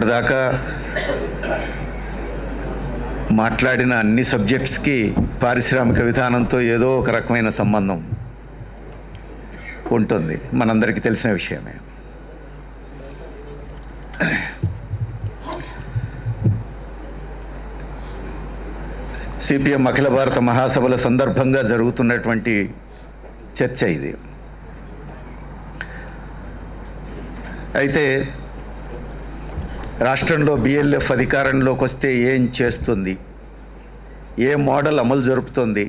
ఇప్పటిదాకా మాట్లాడిన అన్ని సబ్జెక్ట్స్కి పారిశ్రామిక విధానంతో ఏదో ఒక రకమైన సంబంధం ఉంటుంది మనందరికీ తెలిసిన విషయమే సిపిఎం అఖిల భారత మహాసభల సందర్భంగా జరుగుతున్నటువంటి చర్చ ఇది అయితే రాష్ట్రంలో బిఎల్ఎఫ్ అధికారంలోకి వస్తే ఏం చేస్తుంది ఏ మోడల్ అమలు జరుపుతుంది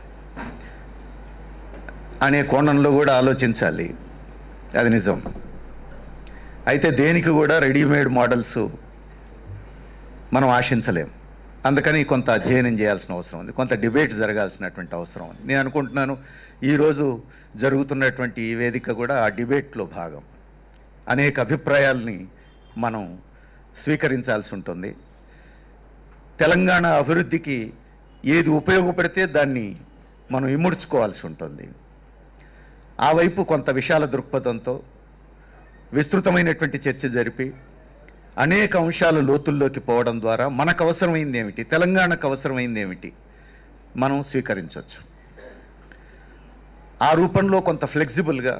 అనే కోణంలో కూడా ఆలోచించాలి అది నిజం అయితే దేనికి కూడా రెడీమేడ్ మోడల్స్ మనం ఆశించలేం అందుకని కొంత అధ్యయనం చేయాల్సిన అవసరం ఉంది కొంత డిబేట్ జరగాల్సినటువంటి అవసరం ఉంది నేను అనుకుంటున్నాను ఈరోజు జరుగుతున్నటువంటి ఈ వేదిక కూడా ఆ డిబేట్లో భాగం అనేక అభిప్రాయాల్ని మనం స్వీకరించాల్సి ఉంటుంది తెలంగాణ అభివృద్ధికి ఏది ఉపయోగపడితే దాన్ని మనం ఇముడ్చుకోవాల్సి ఉంటుంది ఆ వైపు కొంత విశాల దృక్పథంతో విస్తృతమైనటువంటి చర్చ జరిపి అనేక అంశాల లోతుల్లోకి పోవడం ద్వారా మనకు అవసరమైంది ఏమిటి తెలంగాణకు అవసరమైంది ఏమిటి మనం స్వీకరించవచ్చు ఆ రూపంలో కొంత ఫ్లెక్సిబుల్గా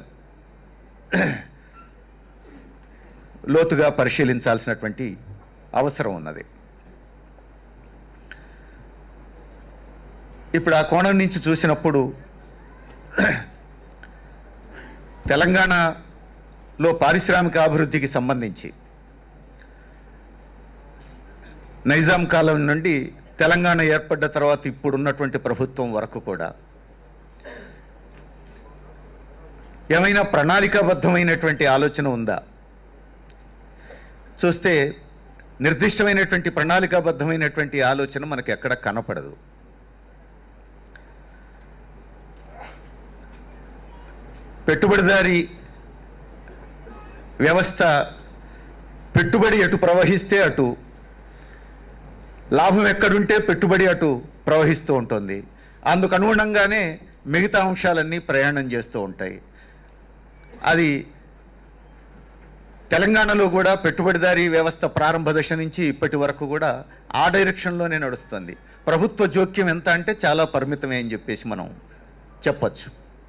లోతుగా పరిశీలించాల్సినటువంటి అవసరం ఉన్నది ఇప్పుడు ఆ కోణం నుంచి చూసినప్పుడు తెలంగాణలో పారిశ్రామిక అభివృద్ధికి సంబంధించి నైజాం కాలం నుండి తెలంగాణ ఏర్పడ్డ తర్వాత ఇప్పుడున్నటువంటి ప్రభుత్వం వరకు కూడా ఏమైనా ప్రణాళికాబద్ధమైనటువంటి ఆలోచన ఉందా చూస్తే నిర్దిష్టమైనటువంటి ప్రణాళికాబద్ధమైనటువంటి ఆలోచన మనకు ఎక్కడ కనపడదు పెట్టుబడిదారి వ్యవస్థ పెట్టుబడి ఎటు ప్రవహిస్తే అటు లాభం ఎక్కడుంటే పెట్టుబడి అటు ప్రవహిస్తూ ఉంటుంది అందుకు అనుగుణంగానే మిగతా అంశాలన్నీ ప్రయాణం చేస్తూ ఉంటాయి అది తెలంగాణలో కూడా పెట్టుబడిదారీ వ్యవస్థ ప్రారంభ దశ నుంచి ఇప్పటి వరకు కూడా ఆ డైరెక్షన్లోనే నడుస్తుంది ప్రభుత్వ జోక్యం ఎంత అంటే చాలా పరిమితమే అని చెప్పేసి మనం చెప్పచ్చు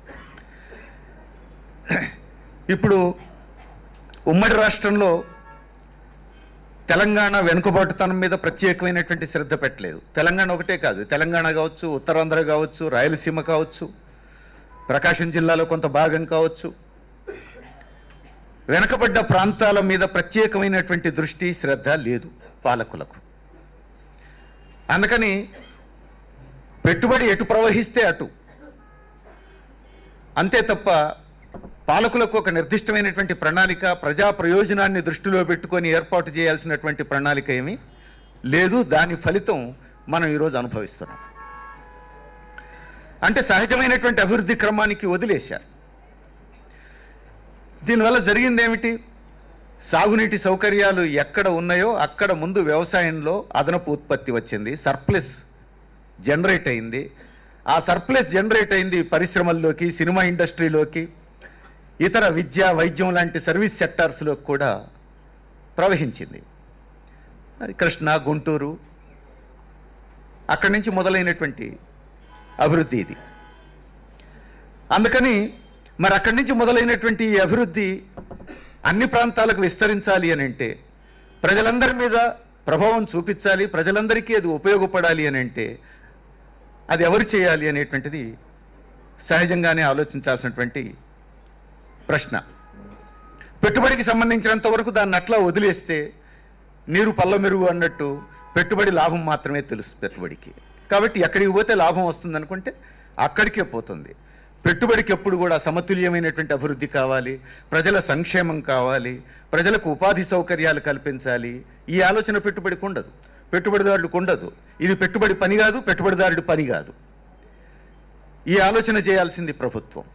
ఇప్పుడు ఉమ్మడి రాష్ట్రంలో తెలంగాణ వెనుకబాటుతనం మీద ప్రత్యేకమైనటువంటి శ్రద్ధ పెట్టలేదు తెలంగాణ ఒకటే కాదు తెలంగాణ కావచ్చు ఉత్తరాంధ్ర కావచ్చు రాయలసీమ కావచ్చు ప్రకాశం జిల్లాలో కొంత భాగం కావచ్చు వెనకబడ్డ ప్రాంతాల మీద ప్రత్యేకమైనటువంటి దృష్టి శ్రద్ధ లేదు పాలకులకు అందుకని పెట్టుబడి ఎటు ప్రవహిస్తే అటు అంతే తప్ప పాలకులకు ఒక నిర్దిష్టమైనటువంటి ప్రణాళిక ప్రజా ప్రయోజనాన్ని దృష్టిలో పెట్టుకొని ఏర్పాటు చేయాల్సినటువంటి ప్రణాళిక ఏమీ లేదు దాని ఫలితం మనం ఈరోజు అనుభవిస్తున్నాం అంటే సహజమైనటువంటి అభివృద్ధి క్రమానికి వదిలేశారు దీనివల్ల జరిగింది ఏమిటి సాగునీటి సౌకర్యాలు ఎక్కడ ఉన్నాయో అక్కడ ముందు వ్యవసాయంలో అదనపు ఉత్పత్తి వచ్చింది సర్ప్లస్ జనరేట్ అయింది ఆ సర్ప్లస్ జనరేట్ అయింది పరిశ్రమల్లోకి సినిమా ఇండస్ట్రీలోకి ఇతర విద్య వైద్యం లాంటి సర్వీస్ సెక్టార్స్లో కూడా ప్రవహించింది అది కృష్ణా గుంటూరు అక్కడి నుంచి మొదలైనటువంటి అభివృద్ధి ఇది అందుకని మరి అక్కడి నుంచి మొదలైనటువంటి ఈ అభివృద్ధి అన్ని ప్రాంతాలకు విస్తరించాలి అని అంటే ప్రజలందరి మీద ప్రభావం చూపించాలి ప్రజలందరికీ అది ఉపయోగపడాలి అని అంటే అది ఎవరు చేయాలి అనేటువంటిది సహజంగానే ఆలోచించాల్సినటువంటి ప్రశ్న పెట్టుబడికి సంబంధించినంత వరకు దాన్ని అట్లా వదిలేస్తే నీరు పల్ల మెరుగు అన్నట్టు పెట్టుబడి లాభం మాత్రమే తెలుసు పెట్టుబడికి కాబట్టి ఎక్కడికి పోతే లాభం వస్తుంది అనుకుంటే అక్కడికే పోతుంది పెట్టుబడికి ఎప్పుడు కూడా సమతుల్యమైనటువంటి అభివృద్ధి కావాలి ప్రజల సంక్షేమం కావాలి ప్రజలకు ఉపాధి సౌకర్యాలు కల్పించాలి ఈ ఆలోచన పెట్టుబడికి ఉండదు పెట్టుబడిదారుడికి ఉండదు ఇది పెట్టుబడి పని కాదు పెట్టుబడిదారుడి పని కాదు ఈ ఆలోచన చేయాల్సింది ప్రభుత్వం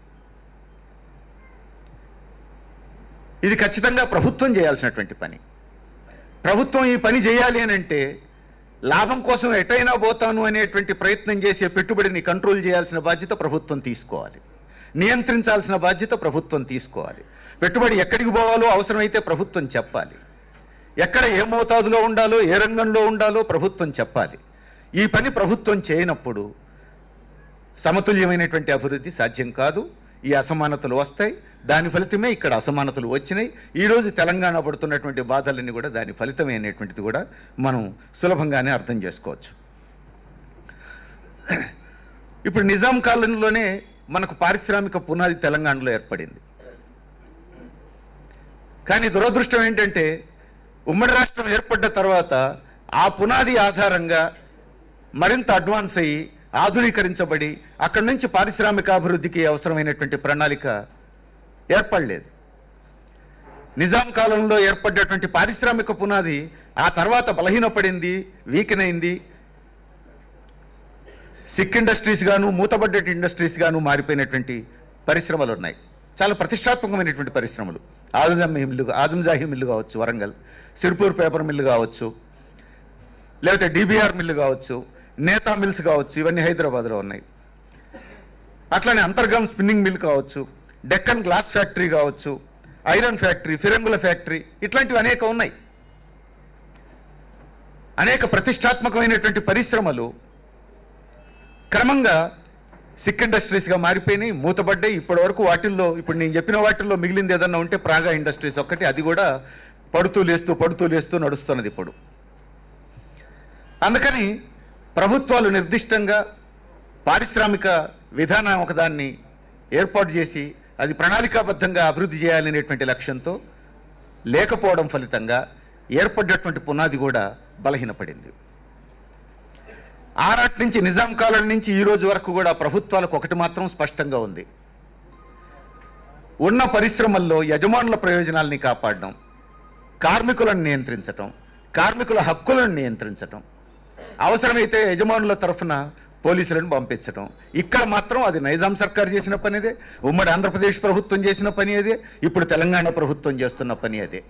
ఇది ఖచ్చితంగా ప్రభుత్వం చేయాల్సినటువంటి పని ప్రభుత్వం ఈ పని చేయాలి అని అంటే లాభం కోసం ఎటైనా పోతాను అనేటువంటి ప్రయత్నం చేసే పెట్టుబడిని కంట్రోల్ చేయాల్సిన బాధ్యత ప్రభుత్వం తీసుకోవాలి నియంత్రించాల్సిన బాధ్యత ప్రభుత్వం తీసుకోవాలి పెట్టుబడి ఎక్కడికి పోవాలో అవసరమైతే ప్రభుత్వం చెప్పాలి ఎక్కడ ఏ మోతాదులో ఉండాలో ఏ రంగంలో ఉండాలో ప్రభుత్వం చెప్పాలి ఈ పని ప్రభుత్వం చేయనప్పుడు సమతుల్యమైనటువంటి అభివృద్ధి సాధ్యం కాదు ఈ అసమానతలు వస్తాయి దాని ఫలితమే ఇక్కడ అసమానతలు వచ్చినాయి ఈరోజు తెలంగాణ పడుతున్నటువంటి బాధలన్నీ కూడా దాని ఫలితమే అనేటువంటిది కూడా మనం సులభంగానే అర్థం చేసుకోవచ్చు ఇప్పుడు నిజాం కాలంలోనే మనకు పారిశ్రామిక పునాది తెలంగాణలో ఏర్పడింది కానీ దురదృష్టం ఏంటంటే ఉమ్మడి రాష్ట్రం ఏర్పడ్డ తర్వాత ఆ పునాది ఆధారంగా మరింత అడ్వాన్స్ అయ్యి ఆధునీకరించబడి అక్కడి నుంచి పారిశ్రామిక అభివృద్ధికి అవసరమైనటువంటి ప్రణాళిక ఏర్పడలేదు నిజాం కాలంలో ఏర్పడ్డటువంటి పారిశ్రామిక పునాది ఆ తర్వాత బలహీనపడింది వీకెన్ అయింది సిక్ ఇండస్ట్రీస్ గాను మూతబడ్డ ఇండస్ట్రీస్ గాను మారిపోయినటువంటి పరిశ్రమలు ఉన్నాయి చాలా ప్రతిష్టాత్మకమైనటువంటి పరిశ్రమలు ఆజం మిల్లు ఆజంజాహి మిల్లు కావచ్చు వరంగల్ సిర్పూర్ పేపర్ మిల్లు కావచ్చు లేకపోతే డిబిఆర్ మిల్లు కావచ్చు నేతా మిల్స్ కావచ్చు ఇవన్నీ హైదరాబాద్లో ఉన్నాయి అట్లనే అంతర్గం స్పిన్నింగ్ మిల్ కావచ్చు డెక్కన్ గ్లాస్ ఫ్యాక్టరీ కావచ్చు ఐరన్ ఫ్యాక్టరీ ఫిరంగుల ఫ్యాక్టరీ ఇట్లాంటివి అనేక ఉన్నాయి అనేక ప్రతిష్టాత్మకమైనటువంటి పరిశ్రమలు క్రమంగా సిక్ ఇండస్ట్రీస్గా మారిపోయినాయి మూతబడ్డాయి ఇప్పటి వరకు వాటిల్లో ఇప్పుడు నేను చెప్పిన వాటిల్లో మిగిలింది ఏదన్నా ఉంటే ప్రాగా ఇండస్ట్రీస్ ఒక్కటి అది కూడా పడుతూ లేస్తూ పడుతూ లేస్తూ నడుస్తున్నది ఇప్పుడు అందుకని ప్రభుత్వాలు నిర్దిష్టంగా పారిశ్రామిక విధానం ఒకదాన్ని ఏర్పాటు చేసి అది ప్రణాళికాబద్ధంగా అభివృద్ధి చేయాలనేటువంటి లక్ష్యంతో లేకపోవడం ఫలితంగా ఏర్పడ్డటువంటి పునాది కూడా బలహీనపడింది ఆనాటి నుంచి నిజాం కాలం నుంచి ఈ రోజు వరకు కూడా ప్రభుత్వాలకు ఒకటి మాత్రం స్పష్టంగా ఉంది ఉన్న పరిశ్రమల్లో యజమానుల ప్రయోజనాల్ని కాపాడడం కార్మికులను నియంత్రించటం కార్మికుల హక్కులను నియంత్రించటం అవసరమైతే యజమానుల తరఫున పోలీసులను పంపించటం ఇక్కడ మాత్రం అది నైజాం సర్కార్ చేసిన పని అదే ఉమ్మడి ఆంధ్రప్రదేశ్ ప్రభుత్వం చేసిన పని అదే ఇప్పుడు తెలంగాణ ప్రభుత్వం చేస్తున్న పని అదే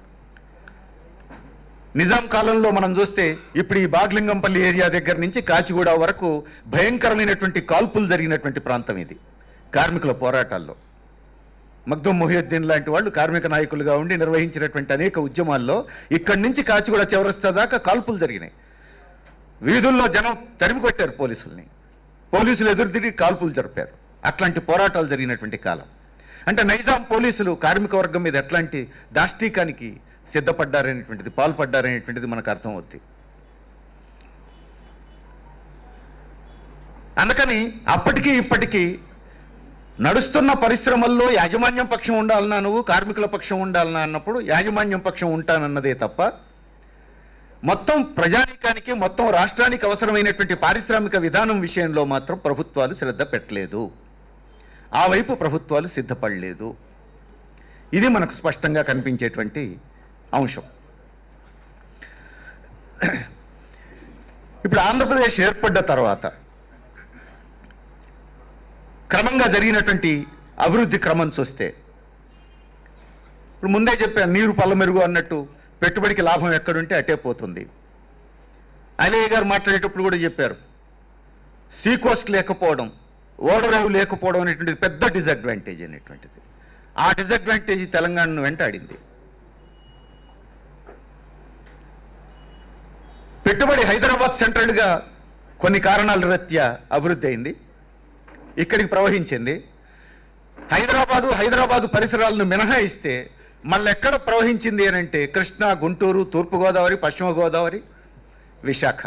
నిజాం కాలంలో మనం చూస్తే ఇప్పుడు ఈ బాగ్లింగంపల్లి ఏరియా దగ్గర నుంచి కాచిగూడ వరకు భయంకరమైనటువంటి కాల్పులు జరిగినటువంటి ప్రాంతం ఇది కార్మికుల పోరాటాల్లో మగ్దుం మొహియుద్దీన్ లాంటి వాళ్ళు కార్మిక నాయకులుగా ఉండి నిర్వహించినటువంటి అనేక ఉద్యమాల్లో ఇక్కడి నుంచి కాచిగూడ చివరస్తా దాకా కాల్పులు జరిగినాయి వీధుల్లో జనం తరిమి కొట్టారు పోలీసుల్ని పోలీసులు ఎదురు తిరిగి కాల్పులు జరిపారు అట్లాంటి పోరాటాలు జరిగినటువంటి కాలం అంటే నైజాం పోలీసులు కార్మిక వర్గం మీద ఎట్లాంటి దాష్టీకానికి సిద్ధపడ్డారనేటువంటిది పాల్పడ్డారనేటువంటిది మనకు అర్థమవుద్ది అందుకని అప్పటికి ఇప్పటికీ నడుస్తున్న పరిశ్రమల్లో యాజమాన్యం పక్షం ఉండాలన్నా నువ్వు కార్మికుల పక్షం ఉండాలన్నా అన్నప్పుడు యాజమాన్యం పక్షం ఉంటానన్నదే తప్ప మొత్తం ప్రజానీకానికి మొత్తం రాష్ట్రానికి అవసరమైనటువంటి పారిశ్రామిక విధానం విషయంలో మాత్రం ప్రభుత్వాలు శ్రద్ధ పెట్టలేదు ఆ వైపు ప్రభుత్వాలు సిద్ధపడలేదు ఇది మనకు స్పష్టంగా కనిపించేటువంటి అంశం ఇప్పుడు ఆంధ్రప్రదేశ్ ఏర్పడ్డ తర్వాత క్రమంగా జరిగినటువంటి అభివృద్ధి క్రమం చూస్తే ఇప్పుడు ముందే చెప్పాను నీరు పల్లమెరుగు అన్నట్టు పెట్టుబడికి లాభం ఎక్కడుంటే అటే పోతుంది అలయ్య గారు మాట్లాడేటప్పుడు కూడా చెప్పారు సీ కోస్ట్ లేకపోవడం ఓడరేవు లేకపోవడం అనేటువంటిది పెద్ద డిసడ్వాంటేజ్ అనేటువంటిది ఆ డిసడ్వాంటేజ్ తెలంగాణను వెంటాడింది పెట్టుబడి హైదరాబాద్ సెంట్రల్గా కొన్ని కారణాల రీత్యా అభివృద్ధి అయింది ఇక్కడికి ప్రవహించింది హైదరాబాదు హైదరాబాదు పరిసరాలను మినహాయిస్తే మళ్ళీ ఎక్కడ ప్రవహించింది అని అంటే కృష్ణా గుంటూరు తూర్పుగోదావరి పశ్చిమ గోదావరి విశాఖ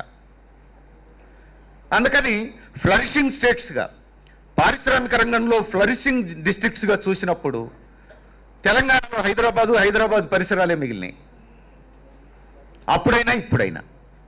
అందుకని ఫ్లరిషింగ్ స్టేట్స్గా పారిశ్రామిక రంగంలో ఫ్లరిషింగ్ డిస్ట్రిక్ట్స్గా చూసినప్పుడు తెలంగాణలో హైదరాబాదు హైదరాబాద్ పరిసరాలే మిగిలినాయి అప్పుడైనా ఇప్పుడైనా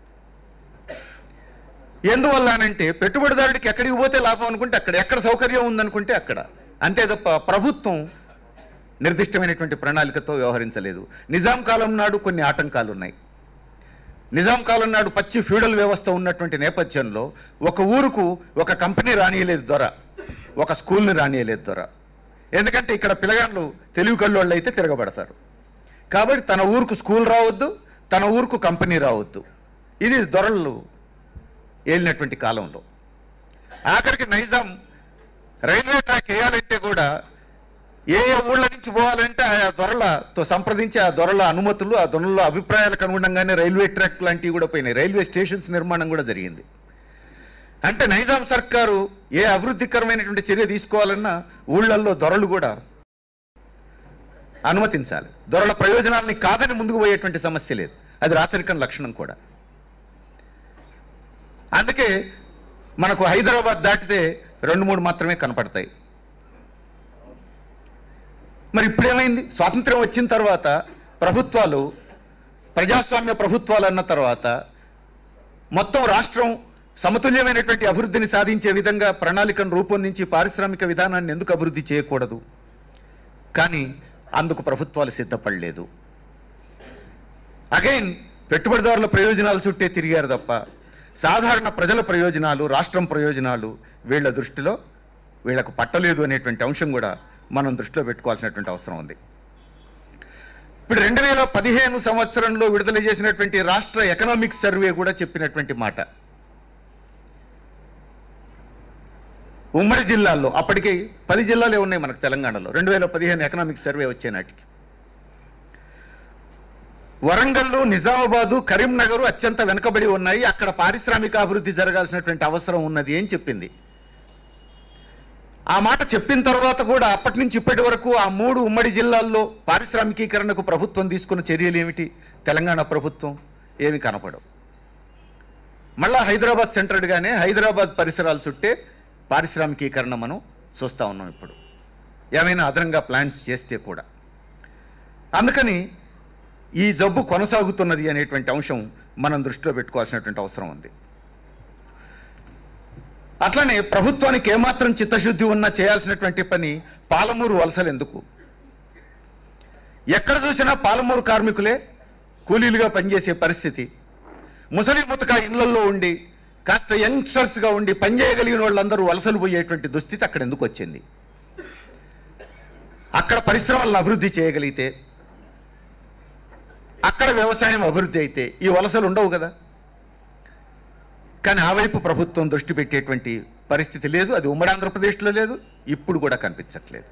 ఎందువల్ల అనంటే పెట్టుబడిదారుడికి ఎక్కడికి పోతే లాభం అనుకుంటే అక్కడ ఎక్కడ సౌకర్యం ఉందనుకుంటే అక్కడ అంతే తప్ప ప్రభుత్వం నిర్దిష్టమైనటువంటి ప్రణాళికతో వ్యవహరించలేదు నిజాం కాలం నాడు కొన్ని ఆటంకాలు ఉన్నాయి నిజాం కాలం నాడు పచ్చి ఫ్యూడల్ వ్యవస్థ ఉన్నటువంటి నేపథ్యంలో ఒక ఊరుకు ఒక కంపెనీ రానియలేదు దొర ఒక స్కూల్ని రానియలేదు దొర ఎందుకంటే ఇక్కడ పిల్లగాళ్ళు తెలివి కళ్ళోళ్ళు అయితే తిరగబడతారు కాబట్టి తన ఊరుకు స్కూల్ రావద్దు తన ఊరుకు కంపెనీ రావద్దు ఇది దొరలు ఏలినటువంటి కాలంలో ఆఖరికి నైజాం రైల్వే ట్రాక్ వేయాలంటే కూడా ఏ ఏ ఊళ్ళ నుంచి పోవాలంటే ఆ దొరలతో సంప్రదించి ఆ దొరల అనుమతులు ఆ దొరల అభిప్రాయాలకు అనుగుణంగానే రైల్వే ట్రాక్ లాంటివి కూడా పోయినాయి రైల్వే స్టేషన్స్ నిర్మాణం కూడా జరిగింది అంటే నైజాం సర్కారు ఏ అభివృద్ధికరమైనటువంటి చర్య తీసుకోవాలన్నా ఊళ్ళల్లో దొరలు కూడా అనుమతించాలి దొరల ప్రయోజనాలని కాదని ముందుకు పోయేటువంటి సమస్య లేదు అది రాచరికం లక్షణం కూడా అందుకే మనకు హైదరాబాద్ దాటితే రెండు మూడు మాత్రమే కనపడతాయి మరి ఇప్పుడు ఏమైంది స్వాతంత్రం వచ్చిన తర్వాత ప్రభుత్వాలు ప్రజాస్వామ్య ప్రభుత్వాలు అన్న తర్వాత మొత్తం రాష్ట్రం సమతుల్యమైనటువంటి అభివృద్ధిని సాధించే విధంగా ప్రణాళికను రూపొందించి పారిశ్రామిక విధానాన్ని ఎందుకు అభివృద్ధి చేయకూడదు కానీ అందుకు ప్రభుత్వాలు సిద్ధపడలేదు అగైన్ పెట్టుబడిదారుల ప్రయోజనాల చుట్టే తిరిగారు తప్ప సాధారణ ప్రజల ప్రయోజనాలు రాష్ట్రం ప్రయోజనాలు వీళ్ళ దృష్టిలో వీళ్ళకు పట్టలేదు అనేటువంటి అంశం కూడా మనం దృష్టిలో పెట్టుకోవాల్సినటువంటి అవసరం ఉంది ఇప్పుడు రెండు వేల పదిహేను సంవత్సరంలో విడుదల చేసినటువంటి రాష్ట్ర ఎకనామిక్ సర్వే కూడా చెప్పినటువంటి మాట ఉమ్మడి జిల్లాల్లో అప్పటికి పది జిల్లాలే ఉన్నాయి మనకు తెలంగాణలో రెండు వేల పదిహేను ఎకనామిక్ సర్వే వచ్చే నాటికి వరంగల్లు నిజామాబాదు కరీంనగర్ అత్యంత వెనుకబడి ఉన్నాయి అక్కడ పారిశ్రామిక అభివృద్ధి జరగాల్సినటువంటి అవసరం ఉన్నది అని చెప్పింది ఆ మాట చెప్పిన తర్వాత కూడా అప్పటి నుంచి ఇప్పటి వరకు ఆ మూడు ఉమ్మడి జిల్లాల్లో పారిశ్రామికీకరణకు ప్రభుత్వం తీసుకున్న చర్యలు ఏమిటి తెలంగాణ ప్రభుత్వం ఏమి కనపడవు మళ్ళా హైదరాబాద్ సెంటర్డ్గానే హైదరాబాద్ పరిసరాల చుట్టే పారిశ్రామికీకరణ మనం చూస్తూ ఉన్నాం ఇప్పుడు ఏమైనా అదనంగా ప్లాన్స్ చేస్తే కూడా అందుకని ఈ జబ్బు కొనసాగుతున్నది అనేటువంటి అంశం మనం దృష్టిలో పెట్టుకోవాల్సినటువంటి అవసరం ఉంది అట్లనే ప్రభుత్వానికి ఏమాత్రం చిత్తశుద్ధి ఉన్నా చేయాల్సినటువంటి పని పాలమూరు వలసలు ఎందుకు ఎక్కడ చూసినా పాలమూరు కార్మికులే కూలీలుగా పనిచేసే పరిస్థితి ముసలి ముతక ఇళ్లలో ఉండి కాస్త యంగ్స్టర్స్గా ఉండి పనిచేయగలిగిన వాళ్ళందరూ వలసలు పోయేటువంటి దుస్థితి అక్కడ ఎందుకు వచ్చింది అక్కడ పరిశ్రమలను అభివృద్ధి చేయగలిగితే అక్కడ వ్యవసాయం అభివృద్ధి అయితే ఈ వలసలు ఉండవు కదా కానీ ఆ వైపు ప్రభుత్వం దృష్టి పెట్టేటువంటి పరిస్థితి లేదు అది ఉమ్మడి ఆంధ్రప్రదేశ్లో లేదు ఇప్పుడు కూడా కనిపించట్లేదు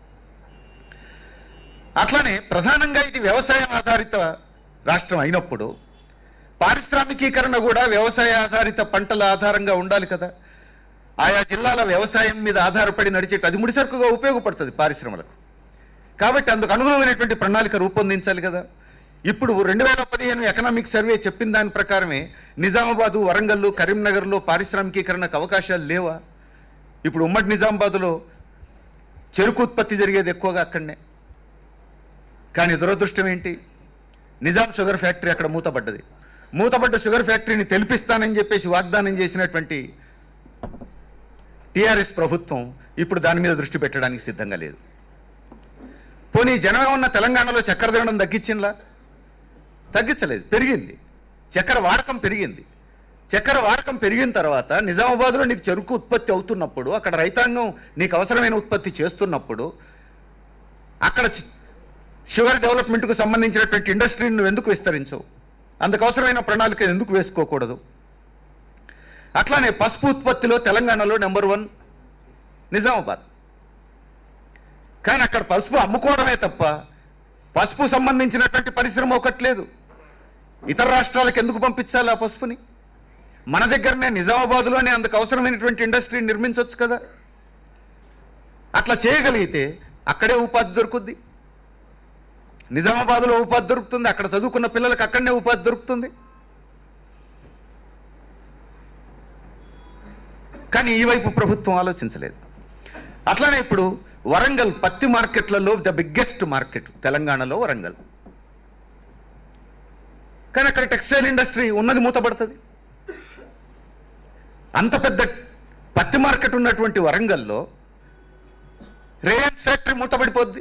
అట్లానే ప్రధానంగా ఇది వ్యవసాయం ఆధారిత రాష్ట్రం అయినప్పుడు పారిశ్రామికీకరణ కూడా వ్యవసాయ ఆధారిత పంటల ఆధారంగా ఉండాలి కదా ఆయా జిల్లాల వ్యవసాయం మీద ఆధారపడి నడిచే అది ముడిసరుకుగా ఉపయోగపడుతుంది పారిశ్రమలకు కాబట్టి అందుకు అనుగుణమైనటువంటి ప్రణాళిక రూపొందించాలి కదా ఇప్పుడు రెండు వేల పదిహేను ఎకనామిక్ సర్వే చెప్పిన దాని ప్రకారమే నిజామాబాదు వరంగల్లు కరీంనగర్లో పారిశ్రామికీకరణకు అవకాశాలు లేవా ఇప్పుడు ఉమ్మడి నిజామాబాదులో చెరుకు ఉత్పత్తి జరిగేది ఎక్కువగా అక్కడనే కానీ దురదృష్టం ఏంటి నిజాం షుగర్ ఫ్యాక్టరీ అక్కడ మూతపడ్డది మూతపడ్డ షుగర్ ఫ్యాక్టరీని తెలిపిస్తానని చెప్పేసి వాగ్దానం చేసినటువంటి టీఆర్ఎస్ ప్రభుత్వం ఇప్పుడు దాని మీద దృష్టి పెట్టడానికి సిద్ధంగా లేదు పోనీ జనమే ఉన్న తెలంగాణలో చక్కెర తినడం తగ్గించింలా తగ్గించలేదు పెరిగింది చక్కెర వాడకం పెరిగింది చక్కెర వాడకం పెరిగిన తర్వాత నిజామాబాద్లో నీకు చెరుకు ఉత్పత్తి అవుతున్నప్పుడు అక్కడ రైతాంగం నీకు అవసరమైన ఉత్పత్తి చేస్తున్నప్పుడు అక్కడ చి- షుగర్ డెవలప్మెంట్కు సంబంధించినటువంటి ఇండస్ట్రీని నువ్వు ఎందుకు విస్తరించవు అందుకు అవసరమైన ప్రణాళిక ఎందుకు వేసుకోకూడదు అట్లానే పసుపు ఉత్పత్తిలో తెలంగాణలో నెంబర్ వన్ నిజామాబాద్ కానీ అక్కడ పసుపు అమ్ముకోవడమే తప్ప పసుపు సంబంధించినటువంటి పరిశ్రమ ఒకట్లేదు ఇతర రాష్ట్రాలకు ఎందుకు పంపించాలి ఆ పసుపుని మన దగ్గరనే నిజామాబాద్లోనే అందుకు అవసరమైనటువంటి ఇండస్ట్రీ నిర్మించవచ్చు కదా అట్లా చేయగలిగితే అక్కడే ఉపాధి దొరుకుద్ది నిజామాబాద్లో ఉపాధి దొరుకుతుంది అక్కడ చదువుకున్న పిల్లలకు అక్కడనే ఉపాధి దొరుకుతుంది కానీ ఈ వైపు ప్రభుత్వం ఆలోచించలేదు అట్లానే ఇప్పుడు వరంగల్ పత్తి మార్కెట్లలో ద బిగ్గెస్ట్ మార్కెట్ తెలంగాణలో వరంగల్ కానీ అక్కడ టెక్స్టైల్ ఇండస్ట్రీ ఉన్నది మూతపడుతుంది అంత పెద్ద పత్తి మార్కెట్ ఉన్నటువంటి వరంగల్లో రిలయన్స్ ఫ్యాక్టరీ మూతపడిపోద్ది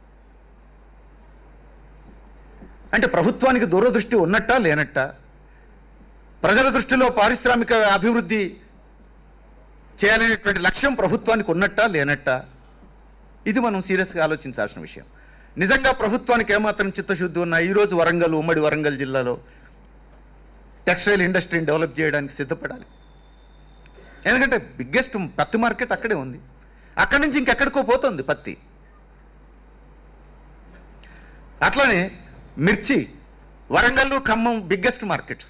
అంటే ప్రభుత్వానికి దూరదృష్టి ఉన్నట్టా లేనట్టా ప్రజల దృష్టిలో పారిశ్రామిక అభివృద్ధి చేయాలనేటువంటి లక్ష్యం ప్రభుత్వానికి ఉన్నట్టా లేనట్టా ఇది మనం సీరియస్గా ఆలోచించాల్సిన విషయం నిజంగా ప్రభుత్వానికి ఏమాత్రం చిత్తశుద్ధి ఉన్నా ఈరోజు వరంగల్ ఉమ్మడి వరంగల్ జిల్లాలో టెక్స్టైల్ ఇండస్ట్రీని డెవలప్ చేయడానికి సిద్ధపడాలి ఎందుకంటే బిగ్గెస్ట్ పత్తి మార్కెట్ అక్కడే ఉంది అక్కడి నుంచి ఇంకెక్కడికో పోతుంది పత్తి అట్లనే మిర్చి వరంగల్ ఖమ్మం బిగ్గెస్ట్ మార్కెట్స్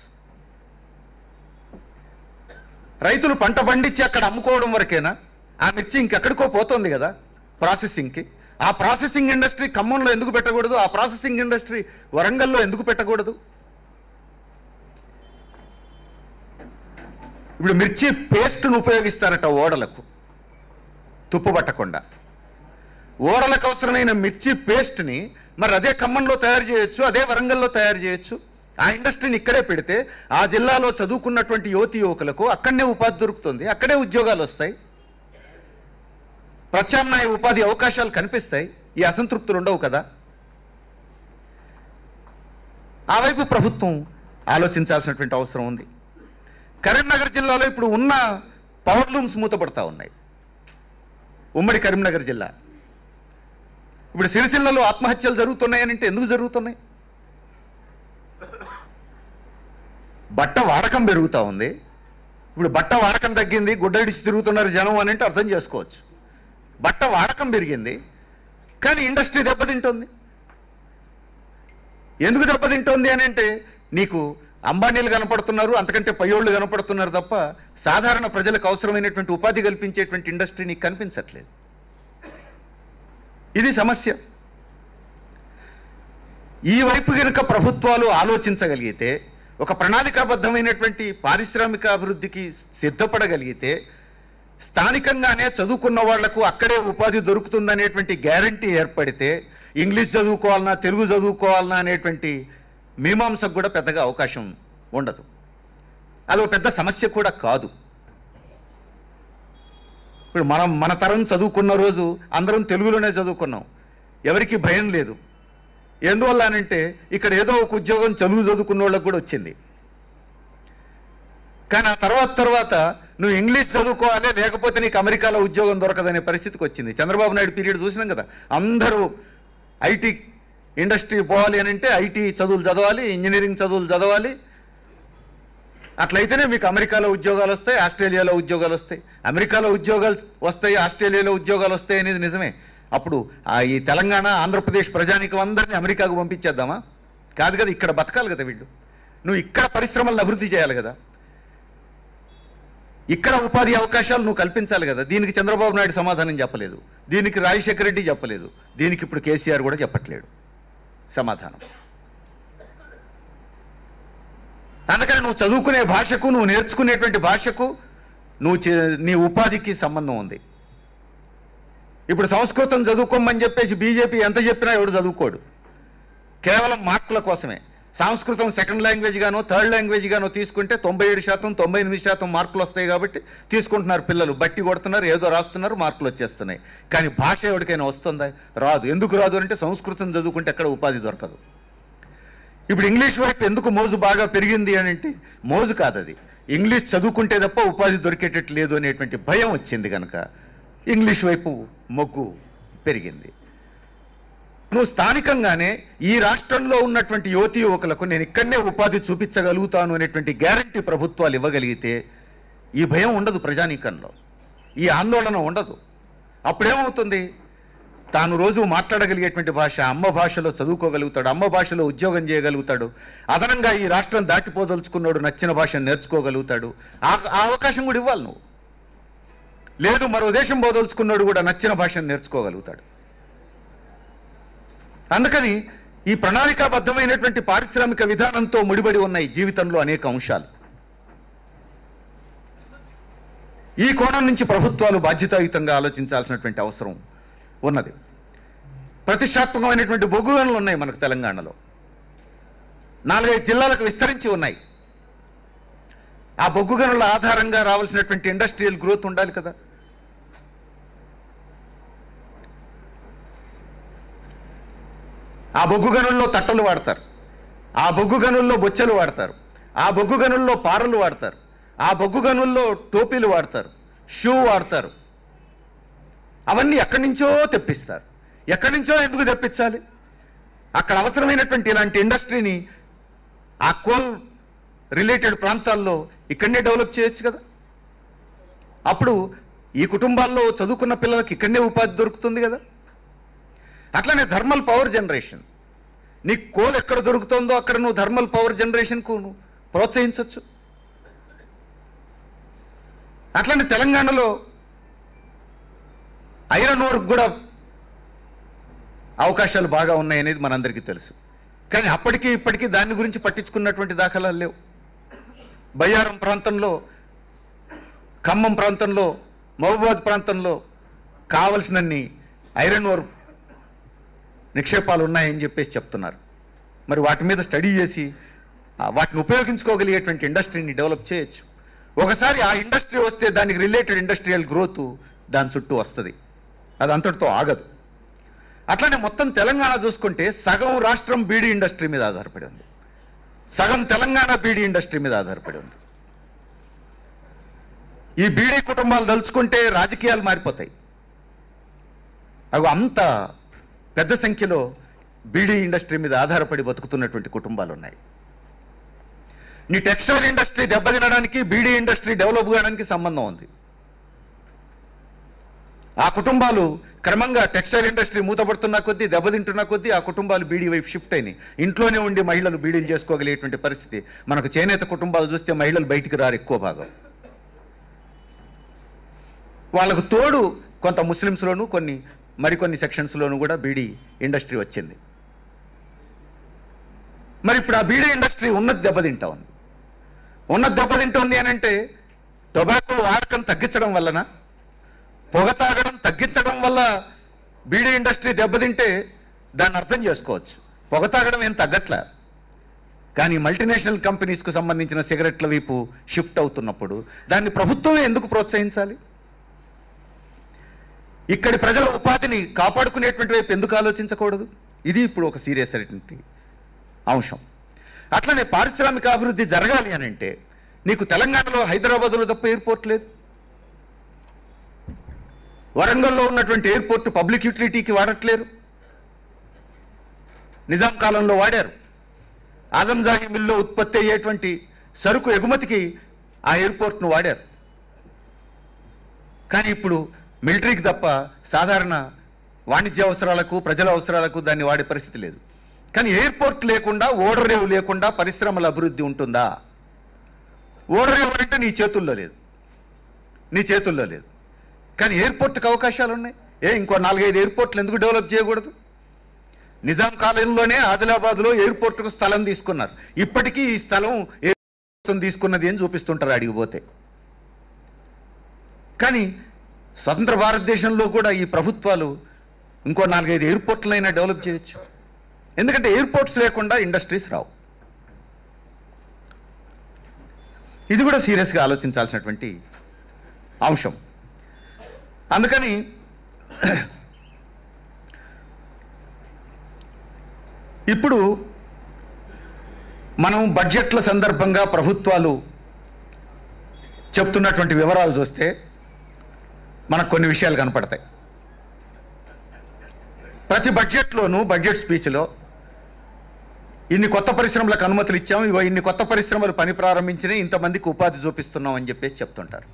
రైతులు పంట పండించి అక్కడ అమ్ముకోవడం వరకేనా ఆ మిర్చి ఇంకెక్కడికో పోతుంది కదా ప్రాసెసింగ్కి ఆ ప్రాసెసింగ్ ఇండస్ట్రీ ఖమ్మంలో ఎందుకు పెట్టకూడదు ఆ ప్రాసెసింగ్ ఇండస్ట్రీ వరంగల్లో ఎందుకు పెట్టకూడదు ఇప్పుడు మిర్చి పేస్ట్ను ఉపయోగిస్తారట ఓడలకు తుప్పు పట్టకుండా ఓడలకు అవసరమైన మిర్చి పేస్ట్ని మరి అదే ఖమ్మంలో తయారు చేయొచ్చు అదే వరంగల్లో తయారు చేయొచ్చు ఆ ఇండస్ట్రీని ఇక్కడే పెడితే ఆ జిల్లాలో చదువుకున్నటువంటి యువతి యువకులకు అక్కడనే ఉపాధి దొరుకుతుంది అక్కడే ఉద్యోగాలు వస్తాయి ప్రత్యామ్నాయ ఉపాధి అవకాశాలు కనిపిస్తాయి ఈ అసంతృప్తులు ఉండవు కదా ఆ వైపు ప్రభుత్వం ఆలోచించాల్సినటువంటి అవసరం ఉంది కరీంనగర్ జిల్లాలో ఇప్పుడు ఉన్న పవర్ లూమ్స్ మూతపడతా ఉన్నాయి ఉమ్మడి కరీంనగర్ జిల్లా ఇప్పుడు సిరిసిల్లలో ఆత్మహత్యలు జరుగుతున్నాయని అంటే ఎందుకు జరుగుతున్నాయి బట్ట వాడకం పెరుగుతూ ఉంది ఇప్పుడు బట్ట వాడకం తగ్గింది గుడ్డ ఇడిచి తిరుగుతున్నారు జనం అని అంటే అర్థం చేసుకోవచ్చు బట్ట వాడకం పెరిగింది కానీ ఇండస్ట్రీ దెబ్బతింటుంది ఎందుకు దెబ్బతింటోంది అని అంటే నీకు అంబానీలు కనపడుతున్నారు అంతకంటే పయ్యోళ్ళు కనపడుతున్నారు తప్ప సాధారణ ప్రజలకు అవసరమైనటువంటి ఉపాధి కల్పించేటువంటి ఇండస్ట్రీ నీకు కనిపించట్లేదు ఇది సమస్య ఈ వైపు కనుక ప్రభుత్వాలు ఆలోచించగలిగితే ఒక ప్రణాళికాబద్ధమైనటువంటి పారిశ్రామిక అభివృద్ధికి సిద్ధపడగలిగితే స్థానికంగానే చదువుకున్న వాళ్లకు అక్కడే ఉపాధి దొరుకుతుందనేటువంటి గ్యారంటీ ఏర్పడితే ఇంగ్లీష్ చదువుకోవాలన్నా తెలుగు చదువుకోవాలన్నా అనేటువంటి మీమాంసకు కూడా పెద్దగా అవకాశం ఉండదు అది ఒక పెద్ద సమస్య కూడా కాదు ఇప్పుడు మనం మన తరం చదువుకున్న రోజు అందరం తెలుగులోనే చదువుకున్నాం ఎవరికి భయం లేదు ఎందువల్ల అనంటే ఇక్కడ ఏదో ఒక ఉద్యోగం చదువు చదువుకున్న వాళ్ళకి కూడా వచ్చింది కానీ ఆ తర్వాత తర్వాత నువ్వు ఇంగ్లీష్ చదువుకోవాలి లేకపోతే నీకు అమెరికాలో ఉద్యోగం దొరకదనే పరిస్థితికి వచ్చింది చంద్రబాబు నాయుడు పీరియడ్ చూసినాం కదా అందరూ ఐటీ ఇండస్ట్రీ పోవాలి అని అంటే ఐటీ చదువులు చదవాలి ఇంజనీరింగ్ చదువులు చదవాలి అట్లయితేనే మీకు అమెరికాలో ఉద్యోగాలు వస్తాయి ఆస్ట్రేలియాలో ఉద్యోగాలు వస్తాయి అమెరికాలో ఉద్యోగాలు వస్తాయి ఆస్ట్రేలియాలో ఉద్యోగాలు వస్తాయి అనేది నిజమే అప్పుడు ఆ ఈ తెలంగాణ ఆంధ్రప్రదేశ్ ప్రజానికం అందరినీ అమెరికాకు పంపించేద్దామా కాదు కదా ఇక్కడ బతకాలి కదా వీళ్ళు నువ్వు ఇక్కడ పరిశ్రమలను అభివృద్ధి చేయాలి కదా ఇక్కడ ఉపాధి అవకాశాలు నువ్వు కల్పించాలి కదా దీనికి చంద్రబాబు నాయుడు సమాధానం చెప్పలేదు దీనికి రాజశేఖర రెడ్డి చెప్పలేదు దీనికి ఇప్పుడు కేసీఆర్ కూడా చెప్పట్లేడు సమాధానం అందుకని నువ్వు చదువుకునే భాషకు నువ్వు నేర్చుకునేటువంటి భాషకు నువ్వు చే- నీ ఉపాధికి సంబంధం ఉంది ఇప్పుడు సంస్కృతం చదువుకోమని చెప్పేసి బీజేపీ ఎంత చెప్పినా ఎవడు చదువుకోడు కేవలం మార్కుల కోసమే సంస్కృతం సెకండ్ లాంగ్వేజ్ గానో థర్డ్ లాంగ్వేజ్ గానో తీసుకుంటే తొంభై ఏడు శాతం తొంభై ఎనిమిది శాతం మార్కులు వస్తాయి కాబట్టి తీసుకుంటున్నారు పిల్లలు బట్టి కొడుతున్నారు ఏదో రాస్తున్నారు మార్కులు వచ్చేస్తున్నాయి కానీ భాష ఎవరికైనా వస్తుందా రాదు ఎందుకు రాదు అంటే సంస్కృతం చదువుకుంటే ఎక్కడ ఉపాధి దొరకదు ఇప్పుడు ఇంగ్లీష్ వైపు ఎందుకు మోజు బాగా పెరిగింది అని అంటే మోజు కాదు అది ఇంగ్లీష్ చదువుకుంటే తప్ప ఉపాధి దొరికేటట్టు లేదు అనేటువంటి భయం వచ్చింది కనుక ఇంగ్లీష్ వైపు మొగ్గు పెరిగింది నువ్వు స్థానికంగానే ఈ రాష్ట్రంలో ఉన్నటువంటి యువతి యువకులకు నేను ఇక్కడనే ఉపాధి చూపించగలుగుతాను అనేటువంటి గ్యారంటీ ప్రభుత్వాలు ఇవ్వగలిగితే ఈ భయం ఉండదు ప్రజానీకంలో ఈ ఆందోళన ఉండదు అప్పుడేమవుతుంది తాను రోజు మాట్లాడగలిగేటువంటి భాష అమ్మ భాషలో చదువుకోగలుగుతాడు అమ్మ భాషలో ఉద్యోగం చేయగలుగుతాడు అదనంగా ఈ రాష్ట్రం దాటిపోదలుచుకున్నాడు నచ్చిన భాషను నేర్చుకోగలుగుతాడు ఆ ఆ అవకాశం కూడా ఇవ్వాలి నువ్వు లేదు మరో దేశం పోదలుచుకున్నాడు కూడా నచ్చిన భాషను నేర్చుకోగలుగుతాడు అందుకని ఈ ప్రణాళికాబద్ధమైనటువంటి పారిశ్రామిక విధానంతో ముడిపడి ఉన్నాయి జీవితంలో అనేక అంశాలు ఈ కోణం నుంచి ప్రభుత్వాలు బాధ్యతాయుతంగా ఆలోచించాల్సినటువంటి అవసరం ఉన్నది ప్రతిష్టాత్మకమైనటువంటి బొగ్గు గనులు ఉన్నాయి మనకు తెలంగాణలో నాలుగైదు జిల్లాలకు విస్తరించి ఉన్నాయి ఆ బొగ్గు గనుల ఆధారంగా రావాల్సినటువంటి ఇండస్ట్రియల్ గ్రోత్ ఉండాలి కదా ఆ బొగ్గు గనుల్లో తట్టలు వాడతారు ఆ బొగ్గు గనుల్లో బొచ్చెలు వాడతారు ఆ బొగ్గు గనుల్లో పారలు వాడతారు ఆ బొగ్గు గనుల్లో టోపీలు వాడతారు షూ వాడతారు అవన్నీ ఎక్కడి నుంచో తెప్పిస్తారు ఎక్కడి నుంచో ఎందుకు తెప్పించాలి అక్కడ అవసరమైనటువంటి ఇలాంటి ఇండస్ట్రీని ఆ కోల్ రిలేటెడ్ ప్రాంతాల్లో ఇక్కడనే డెవలప్ చేయొచ్చు కదా అప్పుడు ఈ కుటుంబాల్లో చదువుకున్న పిల్లలకి ఇక్కడనే ఉపాధి దొరుకుతుంది కదా అట్లనే థర్మల్ పవర్ జనరేషన్ నీకు కోల్ ఎక్కడ దొరుకుతుందో అక్కడ నువ్వు థర్మల్ పవర్ జనరేషన్కు నువ్వు ప్రోత్సహించవచ్చు అట్లనే తెలంగాణలో ఐరన్ ఓర్కి కూడా అవకాశాలు బాగా ఉన్నాయనేది మనందరికీ తెలుసు కానీ అప్పటికి ఇప్పటికీ దాని గురించి పట్టించుకున్నటువంటి దాఖలాలు లేవు బయ్యారం ప్రాంతంలో ఖమ్మం ప్రాంతంలో మహబూబాద్ ప్రాంతంలో కావలసినన్ని ఐరన్ ఓర్ నిక్షేపాలు ఉన్నాయని చెప్పేసి చెప్తున్నారు మరి వాటి మీద స్టడీ చేసి ఆ, వాటిని ఉపయోగించుకోగలిగేటువంటి ఇండస్ట్రీని డెవలప్ చేయొచ్చు ఒకసారి ఆ ఇండస్ట్రీ వస్తే దానికి రిలేటెడ్ ఇండస్ట్రియల్ గ్రోత్ దాని చుట్టూ వస్తుంది అది అంతటితో ఆగదు అట్లనే మొత్తం తెలంగాణ చూసుకుంటే సగం రాష్ట్రం బీడీ ఇండస్ట్రీ మీద ఆధారపడి ఉంది సగం తెలంగాణ బీడీ ఇండస్ట్రీ మీద ఆధారపడి ఉంది ఈ బీడీ కుటుంబాలు దలుచుకుంటే రాజకీయాలు మారిపోతాయి అవి అంత పెద్ద సంఖ్యలో బీడీ ఇండస్ట్రీ మీద ఆధారపడి బతుకుతున్నటువంటి కుటుంబాలు ఉన్నాయి నీ టెక్స్టైల్ ఇండస్ట్రీ దెబ్బతినడానికి బీడీ ఇండస్ట్రీ డెవలప్ కావడానికి సంబంధం ఉంది ఆ కుటుంబాలు క్రమంగా టెక్స్టైల్ ఇండస్ట్రీ మూతపడుతున్న కొద్దీ దెబ్బతింటున్న కొద్దీ ఆ కుటుంబాలు బీడీ వైపు షిఫ్ట్ అయినాయి ఇంట్లోనే ఉండి మహిళలు బీడీలు చేసుకోగలిగేటువంటి పరిస్థితి మనకు చేనేత కుటుంబాలు చూస్తే మహిళలు బయటికి రారు ఎక్కువ భాగం వాళ్ళకు తోడు కొంత ముస్లిమ్స్లోను కొన్ని మరికొన్ని సెక్షన్స్లోనూ కూడా బీడీ ఇండస్ట్రీ వచ్చింది మరి ఇప్పుడు ఆ బీడీ ఇండస్ట్రీ ఉన్నది దెబ్బతింటా ఉంది ఉన్నది దెబ్బతింటోంది అని అంటే టొబాకో వాడకం తగ్గించడం వలన పొగ తాగడం తగ్గించడం వల్ల బీడీ ఇండస్ట్రీ దెబ్బతింటే దాన్ని అర్థం చేసుకోవచ్చు పొగ తాగడం ఏం తగ్గట్లే కానీ మల్టీనేషనల్ కంపెనీస్కు సంబంధించిన సిగరెట్ల వైపు షిఫ్ట్ అవుతున్నప్పుడు దాన్ని ప్రభుత్వమే ఎందుకు ప్రోత్సహించాలి ఇక్కడి ప్రజల ఉపాధిని కాపాడుకునేటువంటి వైపు ఎందుకు ఆలోచించకూడదు ఇది ఇప్పుడు ఒక సీరియస్ అయినటువంటి అంశం అట్లనే పారిశ్రామిక అభివృద్ధి జరగాలి అని అంటే నీకు తెలంగాణలో హైదరాబాద్లో తప్ప ఎయిర్పోర్ట్ లేదు వరంగల్లో ఉన్నటువంటి ఎయిర్పోర్ట్ పబ్లిక్ యూటిలిటీకి వాడట్లేరు నిజాం కాలంలో వాడారు ఆజంజాహి మిల్లో ఉత్పత్తి అయ్యేటువంటి సరుకు ఎగుమతికి ఆ ఎయిర్పోర్ట్ను వాడారు కానీ ఇప్పుడు మిలిటరీకి తప్ప సాధారణ వాణిజ్య అవసరాలకు ప్రజల అవసరాలకు దాన్ని వాడే పరిస్థితి లేదు కానీ ఎయిర్పోర్ట్ లేకుండా ఓడరేవు లేకుండా పరిశ్రమల అభివృద్ధి ఉంటుందా ఓడరేవు అంటే నీ చేతుల్లో లేదు నీ చేతుల్లో లేదు కానీ ఎయిర్పోర్ట్కి అవకాశాలు ఉన్నాయి ఏ ఇంకో నాలుగైదు ఎయిర్పోర్ట్లు ఎందుకు డెవలప్ చేయకూడదు నిజాం కాలంలోనే ఆదిలాబాద్లో ఎయిర్పోర్ట్కు స్థలం తీసుకున్నారు ఇప్పటికీ ఈ స్థలం ఎయిర్పోర్ట్ తీసుకున్నది అని చూపిస్తుంటారు అడిగిపోతే కానీ స్వతంత్ర భారతదేశంలో కూడా ఈ ప్రభుత్వాలు ఇంకో నాలుగైదు ఎయిర్పోర్ట్లైనా డెవలప్ చేయొచ్చు ఎందుకంటే ఎయిర్పోర్ట్స్ లేకుండా ఇండస్ట్రీస్ రావు ఇది కూడా సీరియస్గా ఆలోచించాల్సినటువంటి అంశం అందుకని ఇప్పుడు మనం బడ్జెట్ల సందర్భంగా ప్రభుత్వాలు చెప్తున్నటువంటి వివరాలు చూస్తే మనకు కొన్ని విషయాలు కనపడతాయి ప్రతి బడ్జెట్లోనూ బడ్జెట్ స్పీచ్లో ఇన్ని కొత్త పరిశ్రమలకు అనుమతులు ఇచ్చాము ఇగో ఇన్ని కొత్త పరిశ్రమలు పని ప్రారంభించినాయి ఇంతమందికి ఉపాధి చూపిస్తున్నాం అని చెప్పేసి చెప్తుంటారు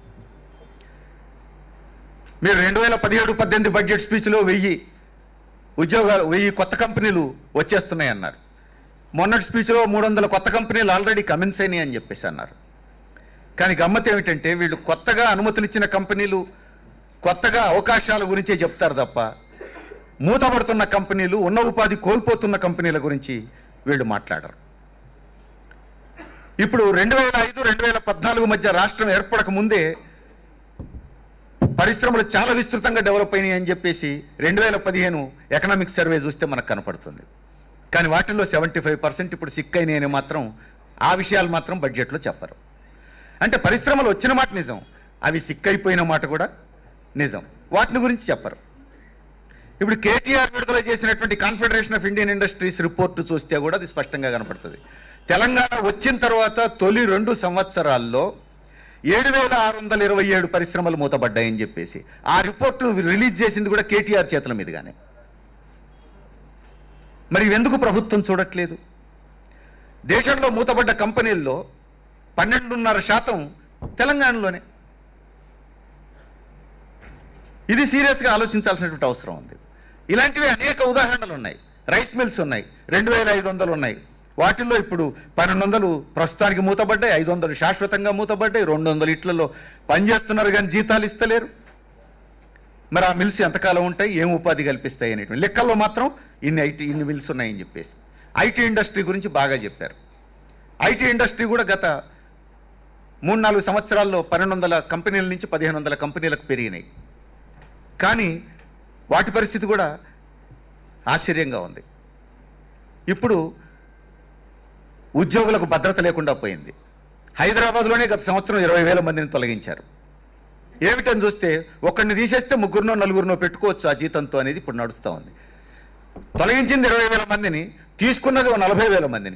మీరు రెండు వేల పదిహేడు పద్దెనిమిది బడ్జెట్ స్పీచ్లో వెయ్యి ఉద్యోగాలు వెయ్యి కొత్త కంపెనీలు వచ్చేస్తున్నాయి అన్నారు మొన్నటి స్పీచ్లో మూడు వందల కొత్త కంపెనీలు ఆల్రెడీ కమెన్స్ అయినాయి అని చెప్పేసి అన్నారు కానీ గమ్మత్ ఏమిటంటే వీళ్ళు కొత్తగా అనుమతులు ఇచ్చిన కంపెనీలు కొత్తగా అవకాశాల గురించే చెప్తారు తప్ప మూతపడుతున్న కంపెనీలు ఉన్న ఉపాధి కోల్పోతున్న కంపెనీల గురించి వీళ్ళు మాట్లాడరు ఇప్పుడు రెండు వేల ఐదు రెండు వేల పద్నాలుగు మధ్య రాష్ట్రం ఏర్పడక ముందే పరిశ్రమలు చాలా విస్తృతంగా డెవలప్ అయినాయి అని చెప్పేసి రెండు వేల పదిహేను ఎకనామిక్ సర్వే చూస్తే మనకు కనపడుతుంది కానీ వాటిల్లో సెవెంటీ ఫైవ్ పర్సెంట్ ఇప్పుడు సిక్ అయినాయి అని మాత్రం ఆ విషయాలు మాత్రం బడ్జెట్లో చెప్పరు అంటే పరిశ్రమలు వచ్చిన మాట నిజం అవి సిక్ అయిపోయిన మాట కూడా నిజం వాటిని గురించి చెప్పరు ఇప్పుడు కేటీఆర్ విడుదల చేసినటువంటి confederation of Indian industries report చూస్తే కూడా అది స్పష్టంగా కనపడుతుంది తెలంగాణ వచ్చిన తర్వాత తొలి రెండు సంవత్సరాల్లో ఏడు వేల ఆరు వందల ఇరవై ఏడు పరిశ్రమలు మూతపడ్డాయని చెప్పేసి ఆ రిపోర్టు రిలీజ్ చేసింది కూడా కేటీఆర్ చేతుల మీదుగానే మరి ఇవెందుకు ప్రభుత్వం చూడట్లేదు దేశంలో మూతపడ్డ కంపెనీల్లో పన్నెండున్నర శాతం తెలంగాణలోనే ఇది సీరియస్గా ఆలోచించాల్సినటువంటి అవసరం ఉంది ఇలాంటివి అనేక ఉదాహరణలు ఉన్నాయి రైస్ మిల్స్ ఉన్నాయి రెండు వేల ఐదు వందలు ఉన్నాయి వాటిల్లో ఇప్పుడు పన్నెండు వందలు ప్రస్తుతానికి మూతపడ్డాయి ఐదు వందలు శాశ్వతంగా మూతపడ్డాయి రెండు వందలు ఇట్లలో పనిచేస్తున్నారు కానీ జీతాలు ఇస్తలేరు మరి ఆ మిల్స్ ఎంతకాలం ఉంటాయి ఏం ఉపాధి కల్పిస్తాయి అనేటువంటి లెక్కల్లో మాత్రం ఇన్ని ఐటీ ఇన్ని మిల్స్ ఉన్నాయని చెప్పేసి ఐటీ ఇండస్ట్రీ గురించి బాగా చెప్పారు ఐటీ ఇండస్ట్రీ కూడా గత మూడు నాలుగు సంవత్సరాల్లో పన్నెండు వందల కంపెనీల నుంచి పదిహేను వందల కంపెనీలకు పెరిగినాయి కానీ వాటి పరిస్థితి కూడా ఆశ్చర్యంగా ఉంది ఇప్పుడు ఉద్యోగులకు భద్రత లేకుండా పోయింది హైదరాబాద్లోనే గత సంవత్సరం ఇరవై వేల మందిని తొలగించారు ఏమిటని చూస్తే ఒక్కడిని తీసేస్తే ముగ్గురునో నలుగురినో పెట్టుకోవచ్చు ఆ జీతంతో అనేది ఇప్పుడు నడుస్తూ ఉంది తొలగించింది ఇరవై వేల మందిని తీసుకున్నది ఓ నలభై వేల మందిని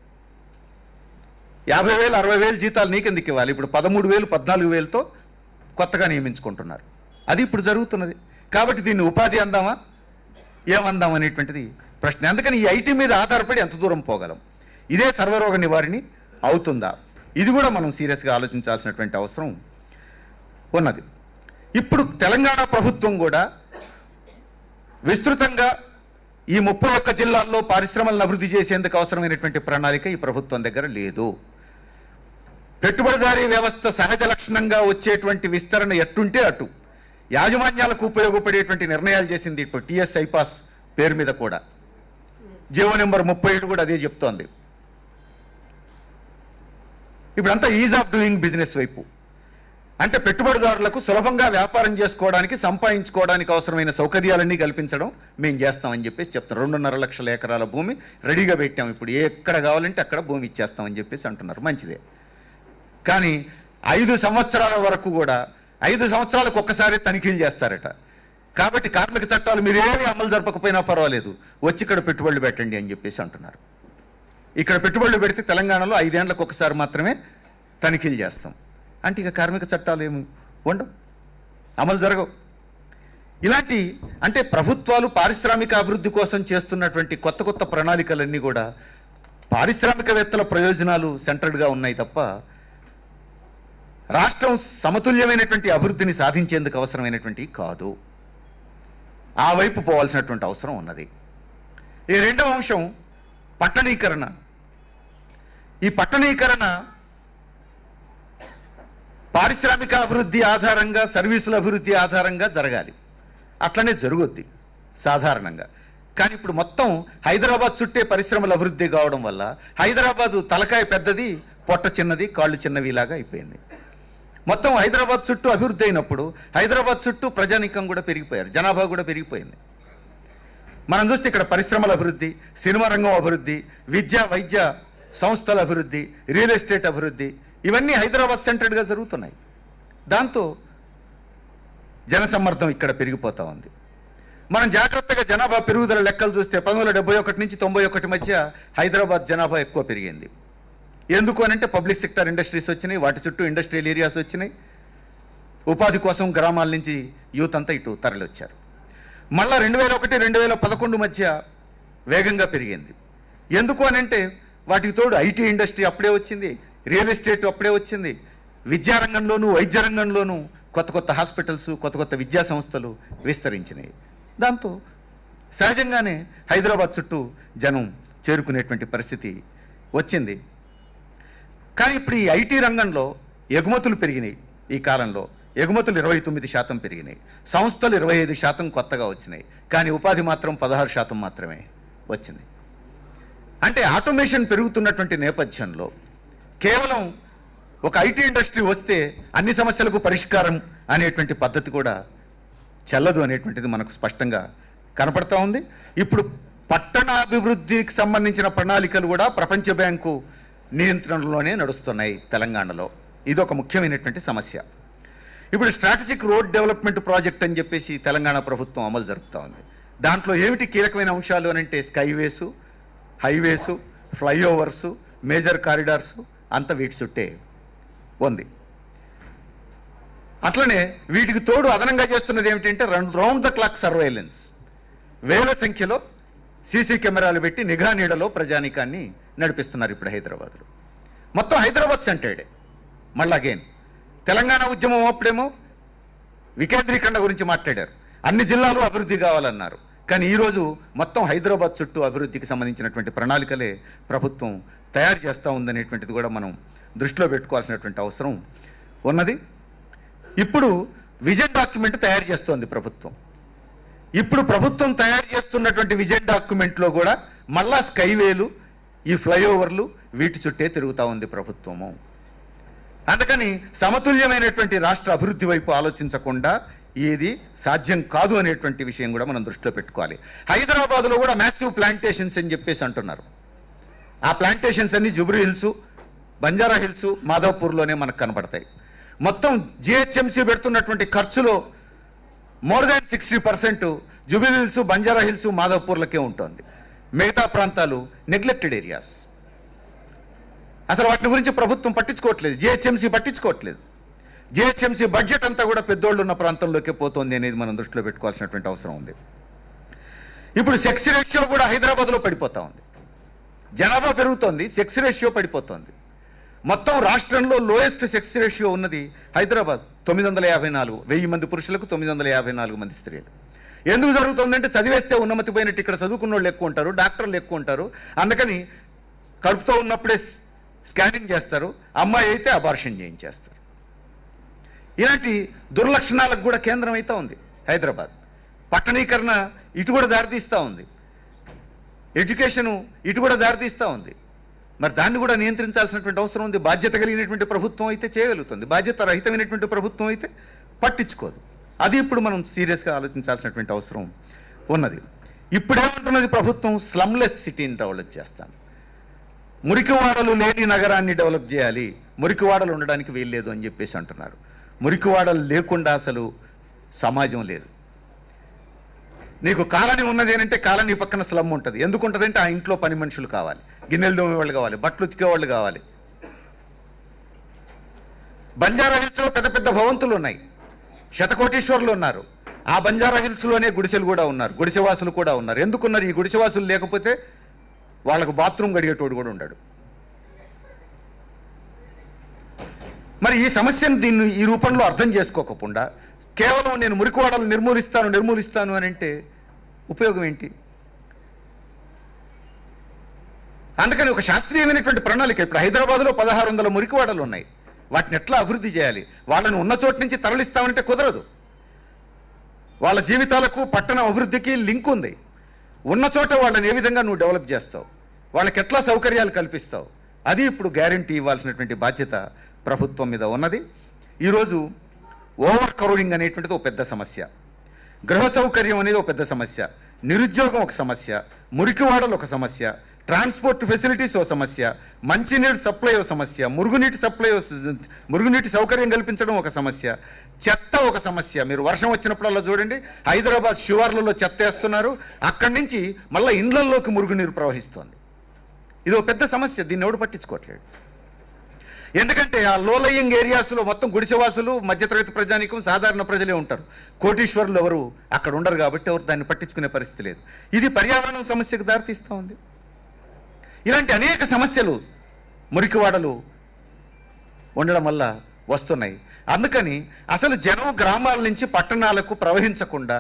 యాభై వేలు అరవై వేలు జీతాలు నీకెందుకు ఇవ్వాలి ఇప్పుడు పదమూడు వేలు పద్నాలుగు వేలతో కొత్తగా నియమించుకుంటున్నారు అది ఇప్పుడు జరుగుతున్నది కాబట్టి దీన్ని ఉపాధి అందామా ఏమందాం అనేటువంటిది ప్రశ్న అందుకని ఈ ఐటీ మీద ఆధారపడి ఎంత దూరం పోగలం ఇదే సర్వరోగ నివారణి అవుతుందా ఇది కూడా మనం సీరియస్గా ఆలోచించాల్సినటువంటి అవసరం ఉన్నది ఇప్పుడు తెలంగాణ ప్రభుత్వం కూడా విస్తృతంగా ఈ ముప్పై ఒక్క జిల్లాల్లో పరిశ్రమలను అభివృద్ధి చేసేందుకు అవసరమైనటువంటి ప్రణాళిక ఈ ప్రభుత్వం దగ్గర లేదు పెట్టుబడిదారీ వ్యవస్థ సహజ లక్షణంగా వచ్చేటువంటి విస్తరణ ఎట్టుంటే అటు యాజమాన్యాలకు ఉపయోగపడేటువంటి నిర్ణయాలు చేసింది ఇప్పుడు టిఎస్ ఐపాస్ పేరు మీద కూడా జీవో నెంబర్ ముప్పై ఏడు కూడా అదే చెప్తోంది ఇప్పుడంతా ఈజ్ ఆఫ్ డూయింగ్ బిజినెస్ వైపు అంటే పెట్టుబడిదారులకు సులభంగా వ్యాపారం చేసుకోవడానికి సంపాదించుకోవడానికి అవసరమైన సౌకర్యాలన్నీ కల్పించడం మేము చేస్తామని చెప్పేసి చెప్తాం రెండున్నర లక్షల ఎకరాల భూమి రెడీగా పెట్టాం ఇప్పుడు ఎక్కడ కావాలంటే అక్కడ భూమి ఇచ్చేస్తామని చెప్పేసి అంటున్నారు మంచిదే కానీ ఐదు సంవత్సరాల వరకు కూడా ఐదు సంవత్సరాలకు ఒక్కసారి తనిఖీలు చేస్తారట కాబట్టి కార్మిక చట్టాలు మీరు ఏమీ అమలు జరపకపోయినా పర్వాలేదు వచ్చి ఇక్కడ పెట్టుబడులు పెట్టండి అని చెప్పేసి అంటున్నారు ఇక్కడ పెట్టుబడులు పెడితే తెలంగాణలో ఐదేళ్లకు ఒకసారి మాత్రమే తనిఖీలు చేస్తాం అంటే ఇక కార్మిక చట్టాలు ఏమి ఉండవు అమలు జరగవు ఇలాంటి అంటే ప్రభుత్వాలు పారిశ్రామిక అభివృద్ధి కోసం చేస్తున్నటువంటి కొత్త కొత్త ప్రణాళికలన్నీ కూడా పారిశ్రామికవేత్తల ప్రయోజనాలు సెంటర్డ్గా ఉన్నాయి తప్ప రాష్ట్రం సమతుల్యమైనటువంటి అభివృద్ధిని సాధించేందుకు అవసరమైనటువంటి కాదు ఆ వైపు పోవాల్సినటువంటి అవసరం ఉన్నది ఈ రెండవ అంశం పట్టణీకరణ ఈ పట్టణీకరణ పారిశ్రామిక అభివృద్ధి ఆధారంగా సర్వీసుల అభివృద్ధి ఆధారంగా జరగాలి అట్లనే జరుగుద్ది సాధారణంగా కానీ ఇప్పుడు మొత్తం హైదరాబాద్ చుట్టే పరిశ్రమల అభివృద్ధి కావడం వల్ల హైదరాబాదు తలకాయ పెద్దది పొట్ట చిన్నది కాళ్ళు చిన్నవిలాగా అయిపోయింది మొత్తం హైదరాబాద్ చుట్టూ అభివృద్ధి అయినప్పుడు హైదరాబాద్ చుట్టూ ప్రజానీకం కూడా పెరిగిపోయారు జనాభా కూడా పెరిగిపోయింది మనం చూస్తే ఇక్కడ పరిశ్రమల అభివృద్ధి సినిమా రంగం అభివృద్ధి విద్య వైద్య సంస్థల అభివృద్ధి రియల్ ఎస్టేట్ అభివృద్ధి ఇవన్నీ హైదరాబాద్ సెంటర్డ్గా జరుగుతున్నాయి దాంతో జనసమ్మర్దం ఇక్కడ పెరిగిపోతా ఉంది మనం జాగ్రత్తగా జనాభా పెరుగుదల లెక్కలు చూస్తే పంతొమ్మిది వందల డెబ్బై ఒకటి నుంచి తొంభై ఒకటి మధ్య హైదరాబాద్ జనాభా ఎక్కువ పెరిగింది ఎందుకు అనంటే పబ్లిక్ సెక్టర్ ఇండస్ట్రీస్ వచ్చినాయి వాటి చుట్టూ ఇండస్ట్రియల్ ఏరియాస్ వచ్చినాయి ఉపాధి కోసం గ్రామాల నుంచి యూత్ అంతా ఇటు తరలి వచ్చారు మళ్ళా రెండు వేల ఒకటి రెండు వేల పదకొండు మధ్య వేగంగా పెరిగింది ఎందుకు అనంటే వాటికి తోడు ఐటీ ఇండస్ట్రీ అప్పుడే వచ్చింది రియల్ ఎస్టేట్ అప్పుడే వచ్చింది విద్యారంగంలోనూ వైద్య రంగంలోనూ కొత్త కొత్త హాస్పిటల్స్ కొత్త కొత్త విద్యా సంస్థలు విస్తరించినాయి దాంతో సహజంగానే హైదరాబాద్ చుట్టూ జనం చేరుకునేటువంటి పరిస్థితి వచ్చింది కానీ ఇప్పుడు ఈ ఐటీ రంగంలో ఎగుమతులు పెరిగినాయి ఈ కాలంలో ఎగుమతులు ఇరవై తొమ్మిది శాతం పెరిగినాయి సంస్థలు ఇరవై ఐదు శాతం కొత్తగా వచ్చినాయి కానీ ఉపాధి మాత్రం పదహారు శాతం మాత్రమే వచ్చింది అంటే ఆటోమేషన్ పెరుగుతున్నటువంటి నేపథ్యంలో కేవలం ఒక ఐటీ ఇండస్ట్రీ వస్తే అన్ని సమస్యలకు పరిష్కారం అనేటువంటి పద్ధతి కూడా చెల్లదు అనేటువంటిది మనకు స్పష్టంగా కనపడతా ఉంది ఇప్పుడు పట్టణాభివృద్ధికి సంబంధించిన ప్రణాళికలు కూడా ప్రపంచ బ్యాంకు నియంత్రణలోనే నడుస్తున్నాయి తెలంగాణలో ఇది ఒక ముఖ్యమైనటువంటి సమస్య ఇప్పుడు స్ట్రాటజిక్ రోడ్ డెవలప్మెంట్ ప్రాజెక్ట్ అని చెప్పేసి తెలంగాణ ప్రభుత్వం అమలు జరుపుతా ఉంది దాంట్లో ఏమిటి కీలకమైన అంశాలు అని అంటే స్కైవేసు హైవేసు ఫ్లైఓవర్సు మేజర్ కారిడార్సు అంత వీటి చుట్టే ఉంది అట్లనే వీటికి తోడు అదనంగా చేస్తున్నది ఏమిటంటే రౌండ్ ద క్లాక్ సర్వైలెన్స్ వేల సంఖ్యలో సీసీ కెమెరాలు పెట్టి నిఘా నీడలో ప్రజానీకాన్ని నడిపిస్తున్నారు ఇప్పుడు హైదరాబాద్లో మొత్తం హైదరాబాద్ సెంటర్డే మళ్ళీ అగైన్ తెలంగాణ ఉద్యమం అప్పుడేమో వికేంద్రీకరణ గురించి మాట్లాడారు అన్ని జిల్లాలు అభివృద్ధి కావాలన్నారు కానీ ఈరోజు మొత్తం హైదరాబాద్ చుట్టూ అభివృద్ధికి సంబంధించినటువంటి ప్రణాళికలే ప్రభుత్వం తయారు చేస్తూ ఉందనేటువంటిది కూడా మనం దృష్టిలో పెట్టుకోవాల్సినటువంటి అవసరం ఉన్నది ఇప్పుడు విజన్ డాక్యుమెంట్ తయారు చేస్తోంది ప్రభుత్వం ఇప్పుడు ప్రభుత్వం తయారు చేస్తున్నటువంటి విజన్ డాక్యుమెంట్లో కూడా మళ్ళా స్కైవేలు ఈ ఫ్లైఓవర్లు వీటి చుట్టే తిరుగుతూ ఉంది ప్రభుత్వము అందుకని సమతుల్యమైనటువంటి రాష్ట్ర అభివృద్ధి వైపు ఆలోచించకుండా ఇది సాధ్యం కాదు అనేటువంటి విషయం కూడా మనం దృష్టిలో పెట్టుకోవాలి హైదరాబాద్లో కూడా మ్యాసివ్ ప్లాంటేషన్స్ అని చెప్పేసి అంటున్నారు ఆ ప్లాంటేషన్స్ అన్ని జుబ్రీ హిల్స్ బంజారా హిల్స్ మాధవపూర్లోనే మనకు కనబడతాయి మొత్తం జిహెచ్ఎంసీ పెడుతున్నటువంటి ఖర్చులో more than sixty percent Jubilee Hills Banjara Hills మాధవపూర్లకే ఉంటుంది మిగతా ప్రాంతాలు నెగ్లెక్టెడ్ ఏరియాస్ అసలు వాటి గురించి ప్రభుత్వం పట్టించుకోవట్లేదు జిహెచ్ఎంసీ పట్టించుకోవట్లేదు జిహెచ్ఎంసీ బడ్జెట్ అంతా కూడా పెద్దోళ్ళు ఉన్న ప్రాంతంలోకే పోతుంది అనేది మనం దృష్టిలో పెట్టుకోవాల్సినటువంటి అవసరం ఉంది ఇప్పుడు సెక్స్ రేషియో కూడా హైదరాబాద్లో పడిపోతా ఉంది జనాభా పెరుగుతోంది సెక్స్ రేషియో పడిపోతోంది మొత్తం రాష్ట్రంలో లోయెస్ట్ సెక్స్ రేషియో ఉన్నది హైదరాబాద్ తొమ్మిది వందల యాభై నాలుగు వెయ్యి మంది పురుషులకు తొమ్మిది వందల యాభై నాలుగు మంది స్త్రీలు ఎందుకు జరుగుతుందంటే చదివేస్తే ఉన్నమతి పోయినట్టు ఇక్కడ చదువుకున్న వాళ్ళు ఎక్కువ ఉంటారు డాక్టర్లు ఎక్కువ ఉంటారు అందుకని కడుపుతో ఉన్నప్పుడే స్కానింగ్ చేస్తారు అమ్మాయి అయితే అబార్షన్ చేయించేస్తారు ఇలాంటి దుర్లక్షణాలకు కూడా కేంద్రం అయితే ఉంది హైదరాబాద్ పట్టణీకరణ ఇటు కూడా దారితీస్తూ ఉంది ఎడ్యుకేషను ఇటు కూడా దారితీస్తూ ఉంది మరి దాన్ని కూడా నియంత్రించాల్సినటువంటి అవసరం ఉంది బాధ్యత కలిగినటువంటి ప్రభుత్వం అయితే చేయగలుగుతుంది బాధ్యత రహితమైనటువంటి ప్రభుత్వం అయితే పట్టించుకోదు అది ఇప్పుడు మనం సీరియస్గా ఆలోచించాల్సినటువంటి అవసరం ఉన్నది ఇప్పుడేమంటున్నది ప్రభుత్వం స్లమ్లెస్ సిటీని డెవలప్ చేస్తాను మురికివాడలు లేని నగరాన్ని డెవలప్ చేయాలి మురికివాడలు ఉండడానికి వీల్లేదు అని చెప్పేసి అంటున్నారు మురికివాడలు లేకుండా అసలు సమాజం లేదు నీకు కాలనీ ఉన్నది అంటే కాలనీ పక్కన స్లమ్ ఉంటుంది ఎందుకు ఉంటుందంటే ఆ ఇంట్లో పని మనుషులు కావాలి గిన్నెలు దోమే వాళ్ళు కావాలి బట్టలు ఉతికే వాళ్ళు కావాలి బంజారా హిల్స్లో పెద్ద పెద్ద భవంతులు ఉన్నాయి శతకోటీశ్వర్లు ఉన్నారు ఆ బంజారా హిల్స్లోనే గుడిసెలు కూడా ఉన్నారు గుడిసెవాసులు కూడా ఉన్నారు ఎందుకున్నారు ఈ గుడిసెవాసులు లేకపోతే వాళ్ళకు బాత్రూమ్ గడిగేటోడు కూడా ఉన్నాడు మరి ఈ సమస్యను దీన్ని ఈ రూపంలో అర్థం చేసుకోకుండా కేవలం నేను మురికివాడలు నిర్మూలిస్తాను నిర్మూలిస్తాను అని అంటే ఉపయోగం ఏంటి అందుకని ఒక శాస్త్రీయమైనటువంటి ప్రణాళిక ఇప్పుడు హైదరాబాద్లో పదహారు వందల మురికివాడలు ఉన్నాయి వాటిని ఎట్లా అభివృద్ధి చేయాలి వాళ్ళని ఉన్న చోటు నుంచి తరలిస్తామంటే కుదరదు వాళ్ళ జీవితాలకు పట్టణ అభివృద్ధికి లింక్ ఉంది ఉన్న చోట వాళ్ళని ఏ విధంగా నువ్వు డెవలప్ చేస్తావు వాళ్ళకి ఎట్లా సౌకర్యాలు కల్పిస్తావు అది ఇప్పుడు గ్యారంటీ ఇవ్వాల్సినటువంటి బాధ్యత ప్రభుత్వం మీద ఉన్నది ఈరోజు ఓవర్ క్రౌడింగ్ అనేటువంటిది ఒక పెద్ద సమస్య గృహ సౌకర్యం అనేది ఒక పెద్ద సమస్య నిరుద్యోగం ఒక సమస్య మురికివాడలు ఒక సమస్య ట్రాన్స్పోర్ట్ ఫెసిలిటీస్ ఒక సమస్య మంచినీటి సప్లై ఒక సమస్య మురుగునీటి సప్లై ఒక స- మురుగునీటి సౌకర్యం కల్పించడం ఒక సమస్య చెత్త ఒక సమస్య మీరు వర్షం వచ్చినప్పుడల్లా చూడండి హైదరాబాద్ శివార్లలో చెత్త వేస్తున్నారు అక్కడి నుంచి మళ్ళీ ఇండ్లల్లోకి మురుగునీరు ప్రవహిస్తోంది ఇది ఒక పెద్ద సమస్య దీన్ని ఎవడు పట్టించుకోవట్లేడు ఎందుకంటే ఆ లోలయింగ్ ఏరియాస్లో మొత్తం గుడిసెవాసులు మధ్యతరగతి ప్రజానికం సాధారణ ప్రజలే ఉంటారు కోటీశ్వరులు ఎవరు అక్కడ ఉండరు కాబట్టి ఎవరు దాన్ని పట్టించుకునే పరిస్థితి లేదు ఇది పర్యావరణం సమస్యకు దారితీస్తూ ఉంది ఇలాంటి అనేక సమస్యలు మురికివాడలు ఉండడం వల్ల వస్తున్నాయి అందుకని అసలు జనం గ్రామాల నుంచి పట్టణాలకు ప్రవహించకుండా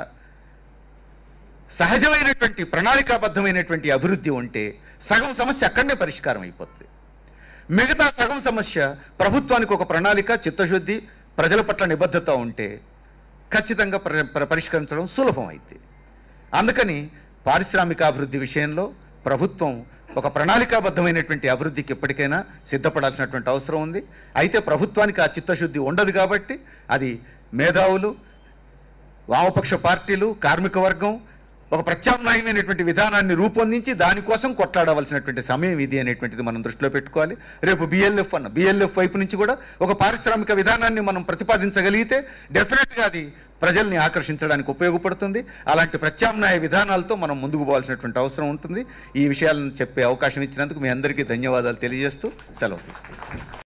సహజమైనటువంటి ప్రణాళికాబద్ధమైనటువంటి అభివృద్ధి ఉంటే సగం సమస్య అక్కడనే పరిష్కారం అయిపోతుంది మిగతా సగం సమస్య ప్రభుత్వానికి ఒక ప్రణాళిక చిత్తశుద్ధి ప్రజల పట్ల నిబద్ధత ఉంటే ఖచ్చితంగా ప్ర- ప్ర- పరిష్కరించడం సులభం అయితే అందుకని పారిశ్రామికాభివృద్ధి విషయంలో ప్రభుత్వం ఒక ప్రణాళికాబద్ధమైనటువంటి అభివృద్ధికి ఎప్పటికైనా సిద్ధపడాల్సినటువంటి అవసరం ఉంది అయితే ప్రభుత్వానికి ఆ చిత్తశుద్ధి ఉండదు కాబట్టి అది మేధావులు వామపక్ష పార్టీలు కార్మిక వర్గం ఒక ప్రత్యామ్నాయమైనటువంటి విధానాన్ని రూపొందించి దానికోసం కొట్లాడవలసినటువంటి సమయం ఇది అనేటువంటిది మనం దృష్టిలో పెట్టుకోవాలి రేపు బిఎల్ఎఫ్ అన్న బిఎల్ఎఫ్ వైపు నుంచి కూడా ఒక పారిశ్రామిక విధానాన్ని మనం ప్రతిపాదించగలిగితే డెఫినెట్గా అది ప్రజల్ని ఆకర్షించడానికి ఉపయోగపడుతుంది అలాంటి ప్రత్యామ్నాయ విధానాలతో మనం ముందుకు పోవాల్సినటువంటి అవసరం ఉంటుంది ఈ విషయాలను చెప్పే అవకాశం ఇచ్చినందుకు మీ అందరికీ ధన్యవాదాలు తెలియజేస్తూ సెలవు తీసుకుంటాం